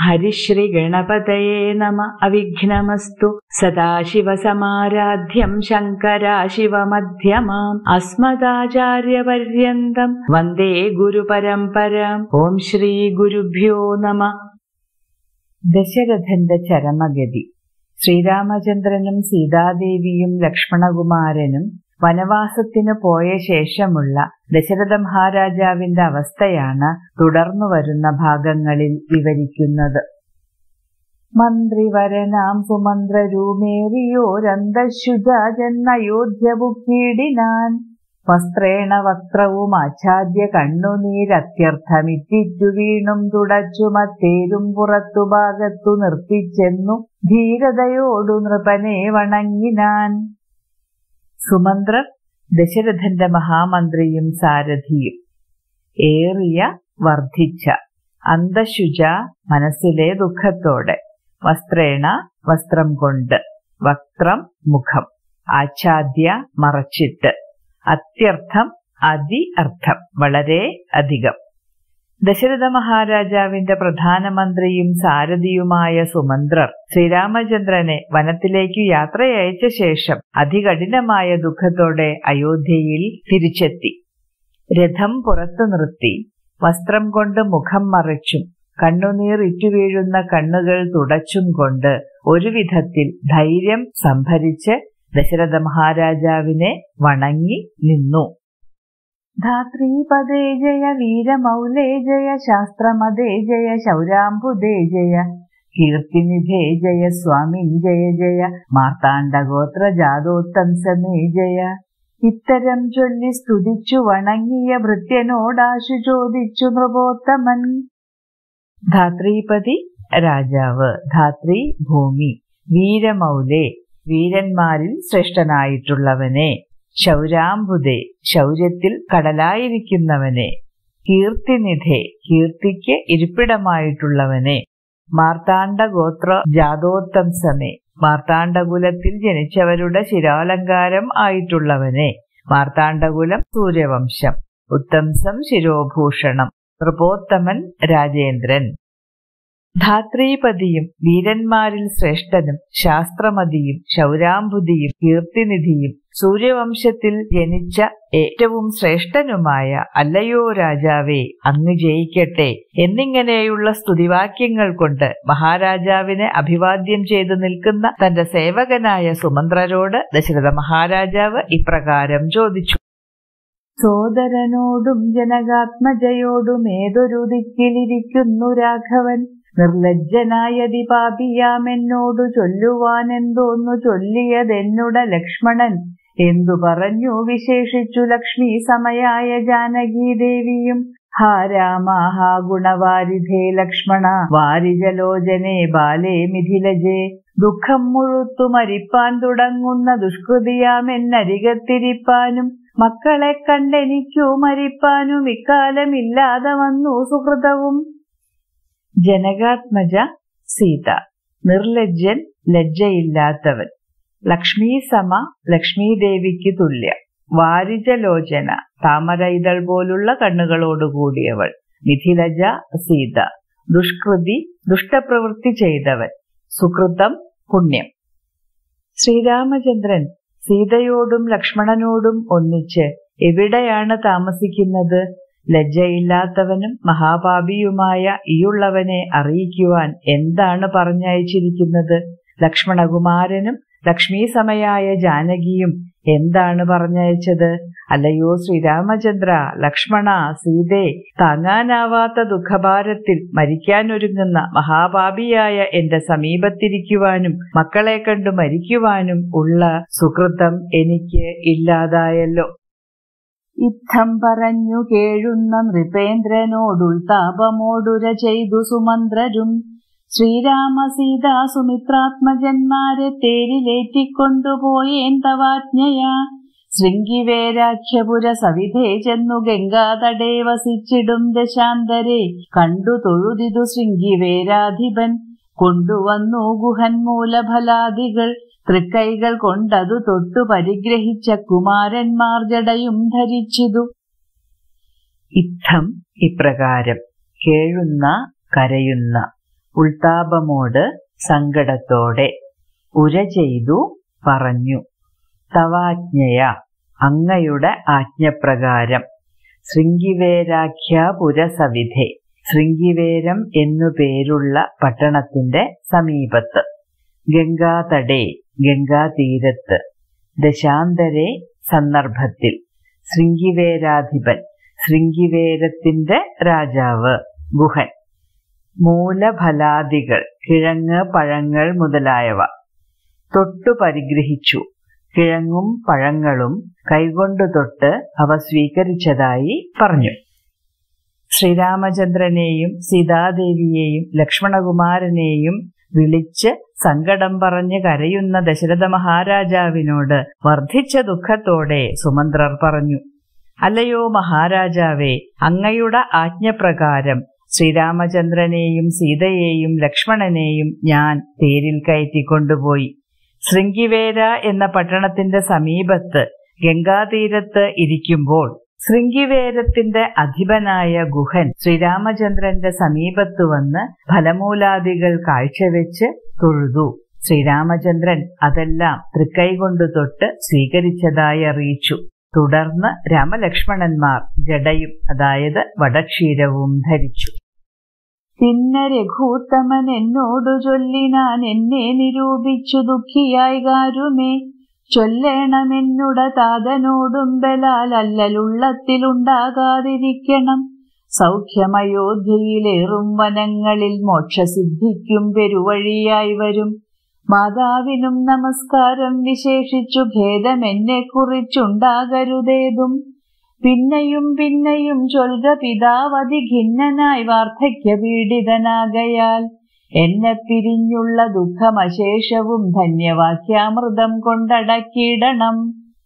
ഹരിശ്രീഗണപതയേ നമ അവിഘ്നമസ്തു സദാശിവസമാരാധ്യം ശങ്കരാശിവമധ്യമാം അസ്മദാചാര്യപര്യന്തം വന്ദേ ഗുരുപരമ്പരാം ഓം ശ്രീ ഗുരുഭ്യോ നമ ദശരഥന്റെ ചരമഗതി ശ്രീരാമചന്ദ്രനും സീതാദേവിയും ലക്ഷ്മണകുമാരനും വനവാസത്തിനു പോയ ശേഷമുള്ള ദശരഥ മഹാരാജാവിന്റെ അവസ്ഥയാണ് തുടർന്നു വരുന്ന ഭാഗങ്ങളിൽ വിവരിക്കുന്നത് മന്ത്രിവരനാം സുമന്ത്രരൂമേറിയോരന്തശുജാജന്നയോധ്യബുക്കീടിനാൻ വസ്ത്രേണ വക്രവും ആച്ഛാദ്യ കണ്ണുനീരത്യർത്ഥമിറ്റിറ്റു വീണും തുടച്ചു മത്തേരും പുറത്തു ഭാഗത്തു നിർത്തിച്ചെന്നു ധീരതയോടു നൃപനെ വണങ്ങിനാൻ സുമന്ത്രർ ദശരഥന്റെ മഹാമന്ത്രിയും സാരഥിയും ഏറിയ വർദ്ധിച്ച അന്തശുച മനസ്സിലെ ദുഃഖത്തോടെ വസ്ത്രേണ വസ്ത്രം കൊണ്ട് വക്രം മുഖം ആച്ഛാദ്യ മറച്ചിട്ട് അത്യർത്ഥം അതി അർത്ഥം വളരെ അധികം ദശരഥ മഹാരാജാവിന്റെ പ്രധാനമന്ത്രിയും സാരഥിയുമായ സുമന്ത്രർ ശ്രീരാമചന്ദ്രനെ വനത്തിലേക്കു യാത്രയയച്ച ശേഷം അതികഠിനമായ ദുഃഖത്തോടെ അയോധ്യയിൽ തിരിച്ചെത്തി രഥം പുറത്തു നിർത്തി വസ്ത്രം കൊണ്ട് മുഖം മറച്ചും കണ്ണുനീർ ഇറ്റുവീഴുന്ന കണ്ണുകൾ തുടച്ചും കൊണ്ട് ഒരു വിധത്തിൽ ധൈര്യം സംഭരിച്ച് ദശരഥ മഹാരാജാവിനെ വണങ്ങി നിന്നു ധാത്രീപദേ ജയ വീരമൗലേ ജയ ശാസ്ത്രമതേ ജയ ശൗരാംബുദേ ജയ കീർത്തിനിധേ ജയ സ്വാമി ജയ ജയ മാർത്താണ്ഡഗോത്ര ജാതോത്തംസമേ ജയ ഇത്തരം ചൊല്ലി സ്തുതിച്ചു വണങ്ങിയ ഭൃത്യനോടാശു ചോദിച്ചു നൃപോത്തമൻ ധാത്രീപതി രാജാവ് ധാത്രി ഭൂമി വീരമൗലേ വീരന്മാരിൽ ശ്രേഷ്ഠനായിട്ടുള്ളവനെ ശൗരാംബുദേ ശൗര്യത്തിൽ കടലായിരിക്കുന്നവനെ കീർത്തിനിധേ കീർത്തിക്ക് ഇരിപ്പിടമായിട്ടുള്ളവനെ മാർത്താണ്ഡഗോത്ര ജാതോത്തംസമേ മാർത്താണ്ഡകുലത്തിൽ ജനിച്ചവരുടെ ശിരാലങ്കാരം ആയിട്ടുള്ളവനെ മാർത്താണ്ഡകുലം സൂര്യവംശം ഉത്തംസം ശിരോഭൂഷണം നൃപോത്തമൻ രാജേന്ദ്രൻ ധാത്രീപതിയും വീരന്മാരിൽ ശ്രേഷ്ഠനും ശാസ്ത്രമതിയും ശൗരാംബുദിയും കീർത്തിനിധിയും സൂര്യവംശത്തിൽ ജനിച്ച ഏറ്റവും ശ്രേഷ്ഠനുമായ അല്ലയോ രാജാവേ അങ്ങ് ജയിക്കട്ടെ എന്നിങ്ങനെയുള്ള സ്തുതിവാക്യങ്ങൾ കൊണ്ട് മഹാരാജാവിനെ അഭിവാദ്യം ചെയ്തു നിൽക്കുന്ന തന്റെ സേവകനായ സുമന്ത്രരോട് ദശരഥ മഹാരാജാവ് ഇപ്രകാരം ചോദിച്ചു സോദരനോടും ജനകാത്മജയോടും ഏതൊരു ദിക്കിലിരിക്കുന്നു രാഘവൻ നിർലജ്ജനായതി പാപിയാമെന്നോടു ചൊല്ലുവാനെന്തോന്നു ചൊല്ലിയതെന്നുട ലക്ഷ്മണൻ എന്തു പറഞ്ഞു വിശേഷിച്ചു ലക്ഷ്മി സമയായ ജാനകീദേവിയും ഹാ രാമ ഹാ ഗുണവാരിധേ ലക്ഷ്മണ വാരിജലോചനെ ബാലേ മിഥിലജേ ദുഃഖം മുഴുത്തു മരിപ്പാൻ തുടങ്ങുന്ന ദുഷ്കൃതിയാമെന്നരികത്തിരിപ്പാനും മക്കളെ കണ്ടെനിക്കു മരിപ്പാനും ഇക്കാലമില്ലാതെ വന്നു സുഹൃതവും ജനകാത്മജ സീത നിർലജ്ജൻ ലജ്ജയില്ലാത്തവൻ ലക്ഷ്മി സമ ലക്ഷ്മി ദേവിക്ക് തുല്യ വാരിജലോചന താമര ഇതൾ പോലുള്ള കണ്ണുകളോടുകൂടിയവൾ മിഥിലജ സീത ദുഷ്കൃതി ദുഷ്ടപ്രവൃത്തി ചെയ്തവൻ സുകൃതം പുണ്യം ശ്രീരാമചന്ദ്രൻ സീതയോടും ലക്ഷ്മണനോടും ഒന്നിച്ച് എവിടെയാണ് താമസിക്കുന്നത് ലജ്ജയില്ലാത്തവനും മഹാപാപിയുമായ ഈയുള്ളവനെ അറിയിക്കുവാൻ എന്താണ് പറഞ്ഞയച്ചിരിക്കുന്നത് ലക്ഷ്മണകുമാരനും ലക്ഷ്മീ സമയായ ജാനകിയും എന്താണ് പറഞ്ഞയച്ചത് അല്ലയോ ശ്രീരാമചന്ദ്ര ലക്ഷ്മണ സീതേ താങ്ങാനാവാത്ത ദുഃഖഭാരത്തിൽ മരിക്കാനൊരുങ്ങുന്ന മഹാപാപിയായ എന്റെ സമീപത്തിരിക്കുവാനും മക്കളെ കണ്ടു മരിക്കുവാനും ഉള്ള സുഹൃത്തം എനിക്ക് ഇല്ലാതായല്ലോ ഇത്തം പറഞ്ഞു കേഴുന്ന നൃപേന്ദ്രനോടുൾതാപമോടുര ചെയ്തു സുമന്ത്രരും ശ്രീരാമ സീത സുമിത്രാത്മജന്മാരെ തേരിലേറ്റിക്കൊണ്ടുപോയേൻ തവാജ്ഞയാ ശൃംഗിവേരാഖ്യപുര സവിധേ ചെന്നു ഗംഗാതടേ വസിച്ചിടും ദശാന്തരെ കണ്ടു തൊഴുതിതു ശൃംഗിവേരാധിപൻ കൊണ്ടുവന്നു ഗുഹൻ മൂലഫലാദികൾ തൃക്കൈകൾ കൊണ്ടതു തൊട്ടു പരിഗ്രഹിച്ച കുമാരന്മാർ ജടയും ധരിച്ചിതു ഇത്തം ഇപ്രകാരം കേഴുന്ന കരയുന്ന ഉൾത്താപമോട് സങ്കടത്തോടെ ഉര ചെയ്തു പറഞ്ഞു തവാജ്ഞയ അങ്ങയുടെ ആജ്ഞപ്രകാരം ശൃംഗിവേരാഖ്യ പുരസവിധെ ശൃംഗിവേരം എന്നു പേരുള്ള പട്ടണത്തിന്റെ സമീപത്ത് ഗംഗാതടേ ഗംഗാതീരത്ത് ദശാന്തരെ സന്ദർഭത്തിൽ ശൃംഗിവേരാധിപൻ ശൃംഗിവേരത്തിന്റെ രാജാവ് ഗുഹൻ മൂലഫലാദികൾ കിഴങ്ങ് പഴങ്ങൾ മുതലായവ തൊട്ടു പരിഗ്രഹിച്ചു കിഴങ്ങും പഴങ്ങളും കൈകൊണ്ടു തൊട്ട് അവ സ്വീകരിച്ചതായി പറഞ്ഞു ശ്രീരാമചന്ദ്രനെയും സീതാദേവിയെയും ലക്ഷ്മണകുമാരനെയും വിളിച്ച് സങ്കടം പറഞ്ഞ് കരയുന്ന ദശരഥ മഹാരാജാവിനോട് വർദ്ധിച്ച ദുഃഖത്തോടെ സുമന്ത്രർ പറഞ്ഞു അല്ലയോ മഹാരാജാവേ അങ്ങയുടെ ആജ്ഞപ്രകാരം ശ്രീരാമചന്ദ്രനെയും സീതയെയും ലക്ഷ്മണനെയും ഞാൻ തേരിൽ കയറ്റിക്കൊണ്ടുപോയി ശൃംഗിവേര എന്ന പട്ടണത്തിന്റെ സമീപത്ത് ഗംഗാതീരത്ത് ഇരിക്കുമ്പോൾ ശൃംഗിവേരത്തിന്റെ അധിപനായ ഗുഹൻ ശ്രീരാമചന്ദ്രന്റെ സമീപത്ത് വന്ന് ഫലമൂലാദികൾ കാഴ്ചവെച്ച് തൊഴുതു ശ്രീരാമചന്ദ്രൻ അതെല്ലാം തൃക്കൈകൊണ്ടു തൊട്ട് സ്വീകരിച്ചതായി അറിയിച്ചു തുടർന്ന് രാമലക്ഷ്മണന്മാർ ജടയും അതായത് വടക്ഷീരവും ധരിച്ചു പിന്നെ രഘൂത്തമൻ എന്നോടു ചൊല്ലിനാൻ എന്നെ നിരൂപിച്ചു ദുഃഖിയായി കാരുമേ ചൊല്ലേണമെന്നുട താതനോടും ബലാൽ അല്ലലുള്ളത്തിലുണ്ടാകാതിരിക്കണം സൗഖ്യമയോധ്യയിലേറും വനങ്ങളിൽ മോക്ഷസിദ്ധിക്കും പെരുവഴിയായി വരും മാതാവിനും നമസ്കാരം വിശേഷിച്ചു ഭേദം എന്നെ കുറിച്ചുണ്ടാകരുതേതും പിന്നെയും പിന്നെയും ചൊൽക പിതാവതി ഖിന്നനായി വാർദ്ധക്യ പീഡിതനാകയാൽ എന്നെ പിരിഞ്ഞുള്ള ദുഃഖമശേഷവും ധന്യവാക്യാമൃതം കൊണ്ടടക്കിയിടണം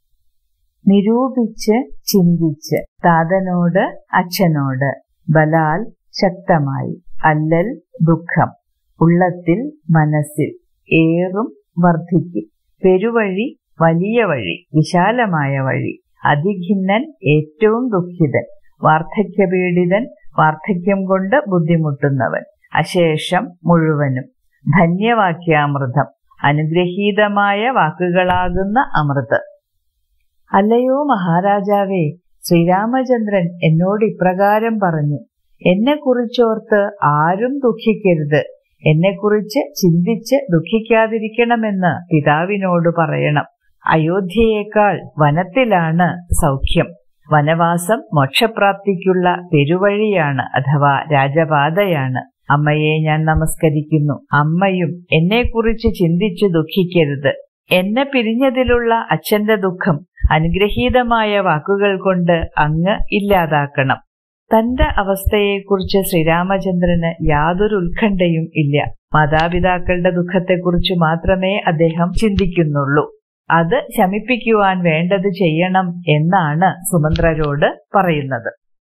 നിരൂപിച്ച് ചിന്തിച്ച് താതനോട് അച്ഛനോട് ബലാൽ ശക്തമായി അല്ലൽ ദുഃഖം ഉള്ളത്തിൽ മനസ്സിൽ ഏറും വർദ്ധിക്കും പെരുവഴി വലിയ വഴി വിശാലമായ വഴി അതിഖിന്നൻ ഏറ്റവും ദുഃഖിതൻ വാർദ്ധക്യപീഡിതൻ വാർദ്ധക്യം കൊണ്ട് ബുദ്ധിമുട്ടുന്നവൻ അശേഷം മുഴുവനും ധന്യവാക്യാമൃതം അനുഗ്രഹീതമായ വാക്കുകളാകുന്ന അമൃത് അല്ലയോ മഹാരാജാവേ ശ്രീരാമചന്ദ്രൻ എന്നോട് ഇപ്രകാരം പറഞ്ഞു എന്നെ കുറിച്ചോർത്ത് ആരും ദുഃഖിക്കരുത് എന്നെക്കുറിച്ച് ചിന്തിച്ച് ദുഃഖിക്കാതിരിക്കണമെന്ന് പിതാവിനോട് പറയണം അയോധ്യയേക്കാൾ വനത്തിലാണ് സൗഖ്യം വനവാസം മോക്ഷപ്രാപ്തിക്കുള്ള പെരുവഴിയാണ് അഥവാ രാജപാതയാണ് അമ്മയെ ഞാൻ നമസ്കരിക്കുന്നു അമ്മയും എന്നെക്കുറിച്ച് ചിന്തിച്ചു ദുഃഖിക്കരുത് എന്നെ പിരിഞ്ഞതിലുള്ള അച്ഛന്റെ ദുഃഖം അനുഗ്രഹീതമായ വാക്കുകൾ കൊണ്ട് അങ്ങ് ഇല്ലാതാക്കണം തന്റെ അവസ്ഥയെക്കുറിച്ച് ശ്രീരാമചന്ദ്രന് യാതൊരു ഉത്കണ്ഠയും ഇല്ല മാതാപിതാക്കളുടെ ദുഃഖത്തെക്കുറിച്ച് മാത്രമേ അദ്ദേഹം ചിന്തിക്കുന്നുള്ളൂ അത് ശമിപ്പിക്കുവാൻ വേണ്ടത് ചെയ്യണം എന്നാണ് സുമന്ത്രരോട് പറയുന്നത്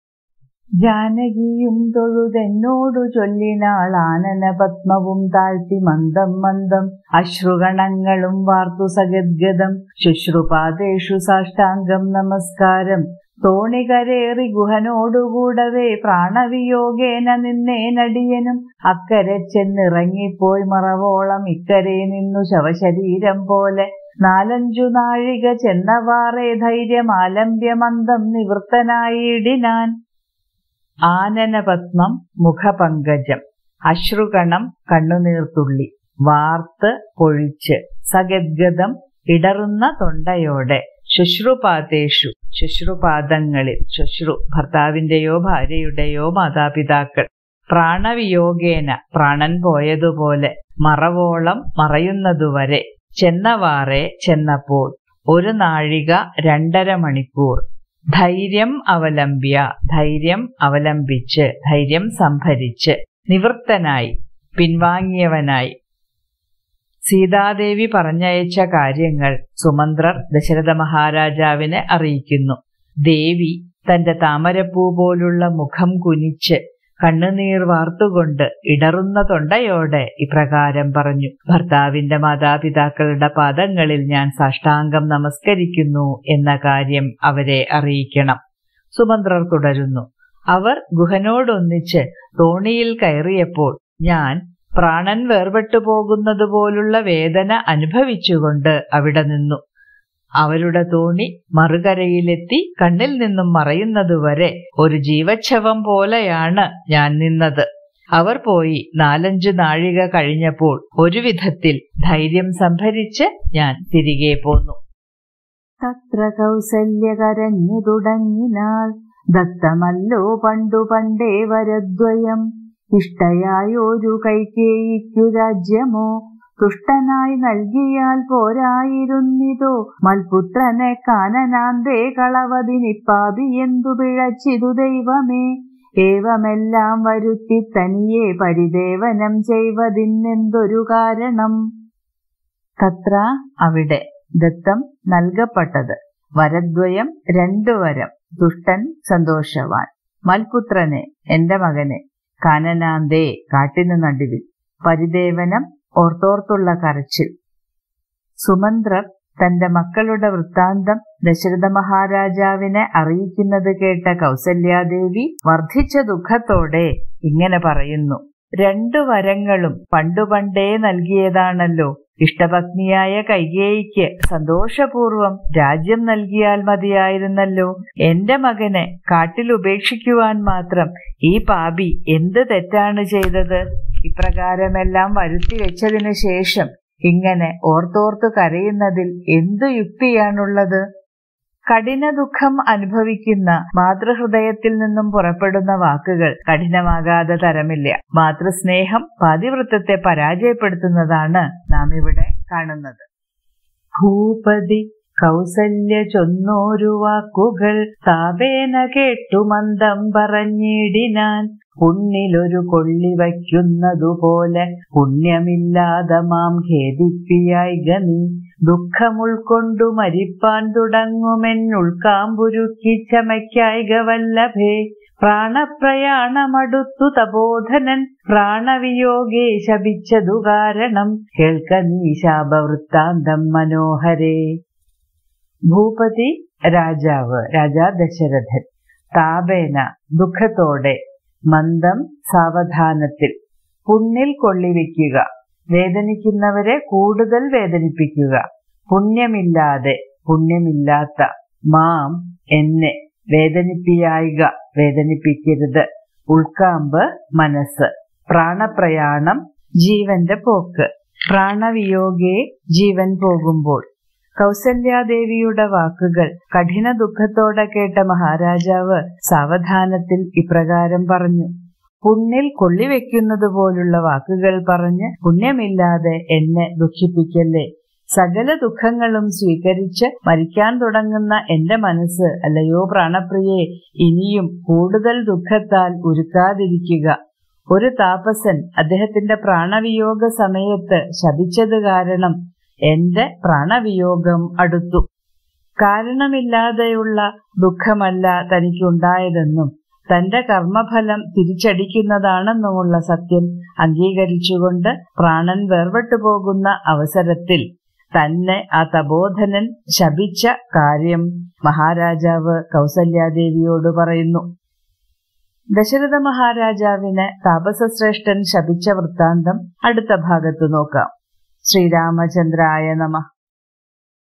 ജാനകിയും തൊഴുതെന്നോടു ചൊല്ലിനാൾ ആനന പത്മവും താഴ്ത്തി മന്ദം മന്ദം അശ്രുഗണങ്ങളും വാർത്തു സഗദ്ഗതം ശുശ്രുപാദേഷു സാഷ്ടാംഗം നമസ്കാരം തോണികരേറി ഗുഹനോടുകൂടവേ പ്രാണവിയോഗേന നിന്നേനടിയനും അക്കരെ ചെന്നിറങ്ങിപ്പോയി മറവോളം ഇക്കരെ നിന്നു ശവശരീരം പോലെ നാലഞ്ചു നാഴിക ചെന്നവാറേ ധൈര്യം ആലംബ്യമന്ദം നിവൃത്തനായിടിനാൻ ആനനപത്മം മുഖപങ്കജം അശ്രുകണം കണ്ണുനീർത്തുള്ളി വാർത്ത് പൊഴിച്ച് സഗദ്ഗതം ഇടറുന്ന തൊണ്ടയോടെ ശുശ്രുപാതേഷു ശുശ്രുപാദങ്ങളിൽ ശുശ്രു ഭർത്താവിന്റെയോ ഭാര്യയുടെയോ മാതാപിതാക്കൾ പ്രാണവിയോഗേന പ്രാണൻ പോയതുപോലെ മറവോളം മറയുന്നതുവരെ ചെന്നവാറെ ചെന്നപ്പോൾ ഒരു നാഴിക രണ്ടര മണിക്കൂർ ധൈര്യം അവലംബ്യ ധൈര്യം അവലംബിച്ച് ധൈര്യം സംഭരിച്ച് നിവൃത്തനായി പിൻവാങ്ങിയവനായി സീതാദേവി പറഞ്ഞയച്ച കാര്യങ്ങൾ സുമന്ത്രർ ദശരഥ മഹാരാജാവിനെ അറിയിക്കുന്നു ദേവി തന്റെ താമരപ്പൂ പോലുള്ള മുഖം കുനിച്ച് കണ്ണുനീർ വാർത്തുകൊണ്ട് ഇടറുന്ന തൊണ്ടയോടെ ഇപ്രകാരം പറഞ്ഞു ഭർത്താവിന്റെ മാതാപിതാക്കളുടെ പാദങ്ങളിൽ ഞാൻ സാഷ്ടാംഗം നമസ്കരിക്കുന്നു എന്ന കാര്യം അവരെ അറിയിക്കണം സുമന്ത്രർ തുടരുന്നു അവർ ഗുഹനോടൊന്നിച്ച് തോണിയിൽ കയറിയപ്പോൾ ഞാൻ പ്രാണൻ വേർപെട്ടു പോകുന്നത് പോലുള്ള വേദന അനുഭവിച്ചുകൊണ്ട് അവിടെ നിന്നു അവരുടെ തോണി മറുകരയിലെത്തി കണ്ണിൽ നിന്നും മറയുന്നതുവരെ ഒരു ജീവച്ഛവം പോലെയാണ് ഞാൻ നിന്നത് അവർ പോയി നാലഞ്ചു നാഴിക കഴിഞ്ഞപ്പോൾ ഒരു വിധത്തിൽ ധൈര്യം സംഭരിച്ച് ഞാൻ തിരികെ പോന്നു തത്ര കൗസല്യ കരഞ്ഞു തുടങ്ങിനാൾ ദത്തമല്ലോ പണ്ടു പണ്ടേ വരദ്വയം ഇഷ്ടയായൊരു കൈകേയിക്കു രാജ്യമോ തുഷ്ടനായി നൽകിയാൽ പോരായിരുന്നിതോ മൽപുത്രനെ കാനനാന്തേ കളവതിനിപ്പാപി എന്തു പിഴച്ചിതു ദൈവമേ ഏവമെല്ലാം വരുത്തി തനിയെ പരിദേവനം ചെയ്വതിനെന്തൊരു കാരണം തത്ര അവിടെ ദത്തം നൽകപ്പെട്ടത് വരദ്വയം രണ്ടു വരം ദുഷ്ടൻ സന്തോഷവാൻ മൽപുത്രനെ എന്റെ മകനെ കാനനാന്തേ കാട്ടിനു നടുവിൽ പരിദേവനം ഓർത്തോർത്തുള്ള കരച്ചിൽ സുമന്ത്രർ തന്റെ മക്കളുടെ വൃത്താന്തം ദശരഥ മഹാരാജാവിനെ അറിയിക്കുന്നത് കേട്ട കൗസല്യാദേവി വർദ്ധിച്ച ദുഃഖത്തോടെ ഇങ്ങനെ പറയുന്നു രണ്ടു വരങ്ങളും പണ്ടുപണ്ടേ നൽകിയതാണല്ലോ ഇഷ്ടപത്നിയായ കൈകേയിക്ക് സന്തോഷപൂർവം രാജ്യം നൽകിയാൽ മതിയായിരുന്നല്ലോ എന്റെ മകനെ കാട്ടിൽ ഉപേക്ഷിക്കുവാൻ മാത്രം ഈ പാപി എന്ത് തെറ്റാണ് ചെയ്തത് ഇപ്രകാരമെല്ലാം വരുത്തി വെച്ചതിനു ശേഷം ഇങ്ങനെ ഓർത്തോർത്തു കരയുന്നതിൽ എന്തു യുക്തിയാണുള്ളത് കഠിന ദുഃഖം അനുഭവിക്കുന്ന മാതൃഹൃദയത്തിൽ നിന്നും പുറപ്പെടുന്ന വാക്കുകൾ കഠിനമാകാതെ തരമില്ല മാതൃസ്നേഹം പാതിവൃത്തത്തെ പരാജയപ്പെടുത്തുന്നതാണ് നാം ഇവിടെ കാണുന്നത് ഭൂപതി കൗസല്യ ചൊന്നോരു വാക്കുകൾ താപേന കേട്ടു മന്ദം പറഞ്ഞിടിനാൻ ഉണ്ണിലൊരു കൊള്ളി വയ്ക്കുന്നതുപോലെ പുണ്യമില്ലാതെ മാം ഖേദിപ്പിയായി ഗനി ദുഃഖമുൾക്കൊണ്ടു മരിപ്പാൻ തുടങ്ങുമെന്നുൾക്കാമ്പുരുക്കി ചമയ്ക്കായിക വല്ലഭേ പ്രാണപ്രയാണമടുത്തു തപോധനൻ പ്രാണവിയോഗേ ശപിച്ചതു കാരണം കേൾക്ക നീ ശാപവൃത്താന്തം മനോഹരേ ഭൂപതി രാജാവ് രാജാ ദശരഥൻ താപേന ദുഃഖത്തോടെ മന്ദം സാവധാനത്തിൽ പുണ്ണിൽ കൊള്ളിവെക്കുക വേദനിക്കുന്നവരെ കൂടുതൽ വേദനിപ്പിക്കുക പുണ്യമില്ലാതെ പുണ്യമില്ലാത്ത മാം എന്നെ വേദനിപ്പിയായിക വേദനിപ്പിക്കരുത് ഉൾക്കാമ്പ് മനസ്സ് പ്രാണപ്രയാണം ജീവന്റെ പോക്ക് പ്രാണവിയോഗേ ജീവൻ പോകുമ്പോൾ കൗസല്യാദേവിയുടെ വാക്കുകൾ കഠിന ദുഃഖത്തോടെ കേട്ട മഹാരാജാവ് സാവധാനത്തിൽ ഇപ്രകാരം പറഞ്ഞു പുണ്ണിൽ കൊള്ളിവെക്കുന്നത് പോലുള്ള വാക്കുകൾ പറഞ്ഞ് പുണ്യമില്ലാതെ എന്നെ ദുഃഖിപ്പിക്കല്ലേ സകല ദുഃഖങ്ങളും സ്വീകരിച്ച് മരിക്കാൻ തുടങ്ങുന്ന എന്റെ മനസ്സ് അല്ലയോ പ്രാണപ്രിയെ ഇനിയും കൂടുതൽ ദുഃഖത്താൽ ഉരുക്കാതിരിക്കുക ഒരു താപസൻ അദ്ദേഹത്തിന്റെ പ്രാണവിയോഗ സമയത്ത് ശപിച്ചത് കാരണം എന്റെ പ്രാണവിയോഗം അടുത്തു കാരണമില്ലാതെയുള്ള ദുഃഖമല്ല തനിക്കുണ്ടായതെന്നും തന്റെ കർമ്മഫലം തിരിച്ചടിക്കുന്നതാണെന്നുമുള്ള സത്യം അംഗീകരിച്ചുകൊണ്ട് പ്രാണൻ വേർപെട്ടു പോകുന്ന അവസരത്തിൽ തന്നെ ആ തപോധനൻ ശപിച്ച കാര്യം മഹാരാജാവ് കൗസല്യാദേവിയോട് പറയുന്നു ദശരഥ മഹാരാജാവിന് താപസശ്രേഷ്ഠൻ ശപിച്ച വൃത്താന്തം അടുത്ത ഭാഗത്ത് നോക്കാം ശ്രീരാമചന്ദ്രായ നമ